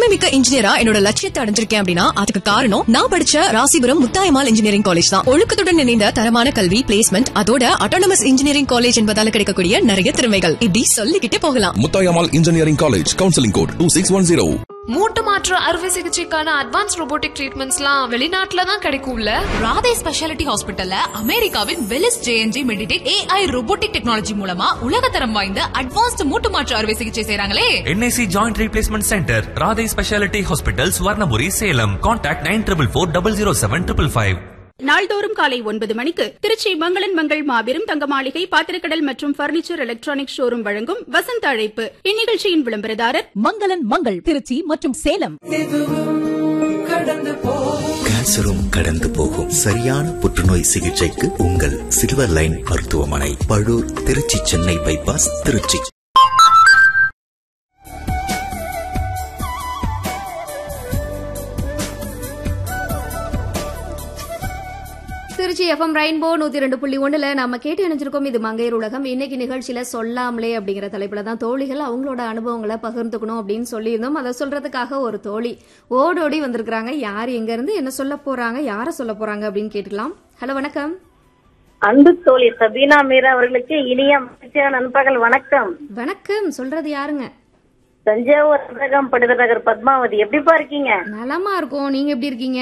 திறமைமிக்க இன்ஜினியரா என்னோட லட்சியத்தை அடைஞ்சிருக்கேன் அப்படின்னா அதுக்கு காரணம் நான் படிச்ச ராசிபுரம் முத்தாயமால் இன்ஜினியரிங் காலேஜ் தான் ஒழுக்கத்துடன் இணைந்த தரமான கல்வி பிளேஸ்மெண்ட் அதோட அட்டானமஸ் இன்ஜினியரிங் காலேஜ் என்பதால கிடைக்கக்கூடிய நிறைய திறமைகள் இப்படி சொல்லிக்கிட்டே போகலாம் Muthayammal engineering college counselling code two six one zero மூட்டு மாற்று அறுவை சிகிச்சைக்கான அட்வான்ஸ் ரோபோட்டிக் ட்ரீட்மெண்ட்ஸ்லாம் வெளிநாட்டுல தான் கிடைக்கும்ல ராதே ஸ்பெஷாலிட்டி ஹாஸ்பிட்டல்ல அமெரிக்காவின் வெலிஸ் ஜேஎன்ஜி மெடிடேட் ஏஐ ரோபோட்டிக் டெக்னாலஜி மூலமா உலகத்தரம் வாய்ந்த அட்வான்ஸ்ட் மூட்டு மாற்று அறுவை சிகிச்சை செய்றாங்களே NIC joint replacement centre Radhai speciality hospital Swarnapuri Salem contact nine triple four double zero seven triple five நாள்தோறும் காலை ஒன்பது மணிக்கு திருச்சி மங்களன் மங்கள் மாபெரும் தங்க மாளிகை பாத்திரக்கடல் மற்றும் பர்னிச்சர் எலக்ட்ரானிக் ஷோரூம் வழங்கும் வசந்த அழைப்பு இந்நிகழ்ச்சியின் விளம்பரதாரர் மங்களன் மங்கள் திருச்சி மற்றும் சேலம் கேன்சரும் கடந்து போகும் சரியான புற்றுநோய் சிகிச்சைக்கு உங்கள் சில்வர் லைன் மருத்துவமனை Palur Trichy Chennai bypass Trichy Trichy FM rainbow நூத்தி ரெண்டு புள்ளி ஒண்ணுல நம்ம கேட்டு இணைஞ்சிருக்கோம் இது மங்கையர் உலகம் இன்னைக்கு நிகழ்ச்சியில சொல்லாமலே அப்படிங்கிற தலைப்புல தான் தோழிகள் அவங்களோட அனுபவங்களை பகிர்ந்துக்கணும் அப்படின்னு சொல்லியிருந்தோம் அதை சொல்றதுக்காக ஒரு தோழி ஓடோடி வந்திருக்கிறாங்க யார் எங்க இருந்து என்ன சொல்ல போறாங்க யார சொல்ல போறாங்க அப்படின்னு கேட்டுக்கலாம் ஹலோ வணக்கம் அன்பு தோழி சபீனா மீரா அவர்களுக்கு இனிய மகிழ்ச்சியான நண்பகல் வணக்கம் வணக்கம் சொல்றது யாருங்க தஞ்சாவூர் ரதகம் படுத நகர் பத்மாவதி எப்படிப்பா இருக்கீங்க நலமா இருக்கும் நீங்க எப்படி இருக்கீங்க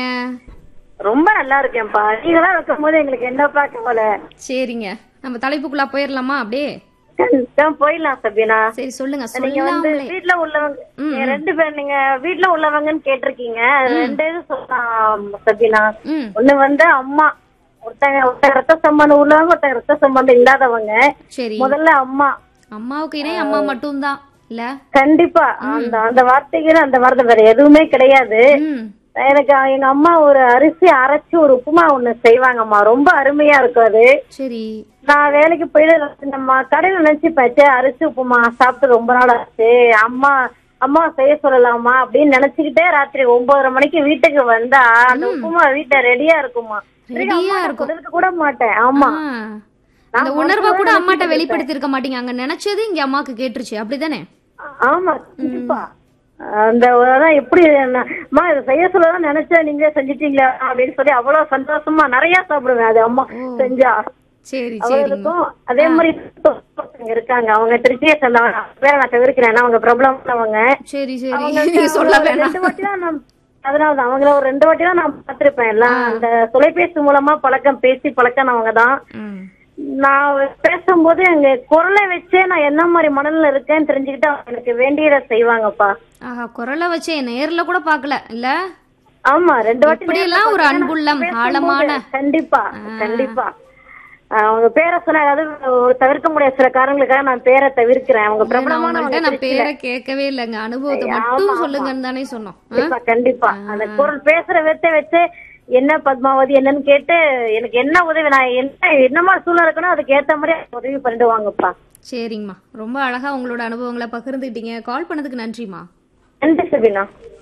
ரொம்ப நல்லா இருக்கேன்ப்பா நீங்களா இருக்கும் போது எங்களுக்கு என்னப்பா கவலை சரிங்க நம்ம தலைப்புக்குள்ள போயிடலாமா அப்படியே கண்டிப்பா போயிடலாம் சபீனா சரி சொல்லுங்க நீங்க வந்து சொல்லாமலே வீட்ல உள்ளவங்க நீங்க ரெண்டு பேர் நீங்க வீட்ல உள்ளவங்கன்னு கேட்டிருக்கீங்க ரெண்டு இது சொல்லலாம் சபீனா ம் ஒண்ணு வந்து அம்மா ஒருத்தங்க ஒருத்தங்க ரத்த சம்பந்தம் உள்ளவங்க ஒருத்தங்க ரத்த சம்பந்தம் இல்லாதவங்க சரி முதல்ல அம்மா அம்மாவுக்கு இணை அம்மா மட்டும்தான் இல்ல கண்டிப்பா அந்த அந்த வார்த்தைக்கு அந்த வார்த்தை வேற எதுவுமே கிடையாது ம் எனக்கு எங்க அம்மா ஒரு அரிசி அரைச்சு ஒரு உப்புமா ஒண்ணு செய்வாங்கம்மா ரொம்ப அருமையா இருக்கும் அது சரி நான் வேலைக்கு போயிட்டு நம்ம கடையில நினைச்சு பச்சை அரிசி உப்புமா சாப்பிட்டு ரொம்ப நாள் ஆச்சு அம்மா அம்மா செய்ய சொல்லலாமா அப்படின்னு நினைச்சுக்கிட்டே ராத்திரி ஒன்பதரை மணிக்கு வீட்டுக்கு வந்தா அந்த உப்புமா வீட்டுல ரெடியா இருக்குமா ரெடியா இருக்கும் சொல்லிருக்க கூட மாட்டேன் ஆமா ஆ. அந்த உணர்வை கூட அம்மாட்ட வெளிப்படுத்தி இருக்க மாட்டீங்க அங்க நினைச்சது இங்க அம்மாக்கு கேட்டுருச்சு அப்படிதானே ஆமா கண்டிப்பா அந்த அதான் எப்படி நான், அம்மா இதை செய்ய சொல்லதான் நினைச்சேன் நீங்களே செஞ்சிட்டீங்களா அப்படின்னு சொல்லி அவ்வளவு சந்தோஷமா நிறைய சாப்பிடுவேன் அது அம்மா செஞ்சா சரி சரிங்க அவங்களுக்கும் அதே மாதிரி ஒருத்தங்க இருக்காங்க அவங்க திருச்சியை சேர்ந்தவங்க பேரை நான் தவிர்க்கிறேன் அவங்க பிரபலமானவங்க சரி அவங்கள்ட்ட சரி சொல்ல ஒரு வேணாம் ரெண்டு வாட்டி தான் நான் அதனாலதான் அவங்கள ஒரு ரெண்டு வாட்டி தான் நான் பார்த்திருப்பேன் எல்லாம் அந்த தொலைபேசி மூலமா பழக்கம் பேசி பழக்கினவங்க தான் ம். நான் பேசும்போது எங்க குரலை வச்சே நான் என்ன மாதிரி மனநிலை இருக்கேன்னு தெரிஞ்சுக்கிட்டு அவங்க எனக்கு வேண்டியதை செய்வாங்கப்பா ஆஹா குரலை வச்சே நேர்ல கூட பாக்கல இல்ல ஆமா ரெண்டு வாட்டி இப்படி நேர்ல எல்லாம் ஒரு பார்த்தேன். அன்புள்ளம், பேசும்போது ஆழமான. கண்டிப்பா கண்டிப்பா அவங்க பேரை சொன்ன அதாவது ஒரு தவிர்க்க முடியாத சில காரணங்களுக்காக நான் பேரை தவிர்க்கிறேன் அவங்க நான் பிரபலமானவங்க உங்கள்ட்ட நான் திருச்சியில. பேரை கேட்கவே இல்லைங்க அனுபவத்தை ஆமா, மட்டும் ஆமா. சொல்லுங்கன்னு தானே சொன்னோம் ஆ? கண்டிப்பா கண்டிப்பா அந்த குரல் பேசுற வித்த வச்சு என்ன பத்மாவதி என்னன்னு கேட்டு எனக்கு என்ன உதவி நான் என்ன என்ன மாதிரி சூழ்நிலை இருக்கணும் அதுக்கு ஏத்த மாதிரி அவங்க உதவி பண்ணிட்டு வாங்கப்பா சரிங்கம்மா ரொம்ப அழகா உங்களோட அனுபவங்களை பகிர்ந்துக்கிட்டீங்க கால் பண்ணதுக்கு நன்றிம்மா நன்றி சபினா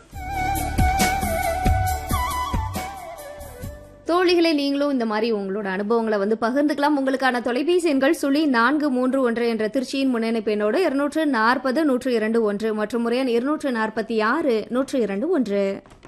தோழிகளே நீங்களும் இந்த மாதிரி உங்களோட அனுபவங்களை வந்து பகிர்ந்துக்கலாம் உங்களுக்கான தொலைபேசி எண்கள் சுழி நான்கு மூன்று ஒன்று என்ற திருச்சியின் முன்னணிப்பு எண்ணோடு இருநூற்று நாற்பது நூற்று இரண்டு ஒன்று மற்றும் முறையான இருநூற்று நாற்பத்தி ஆறு நூற்று இரண்டு ஒன்று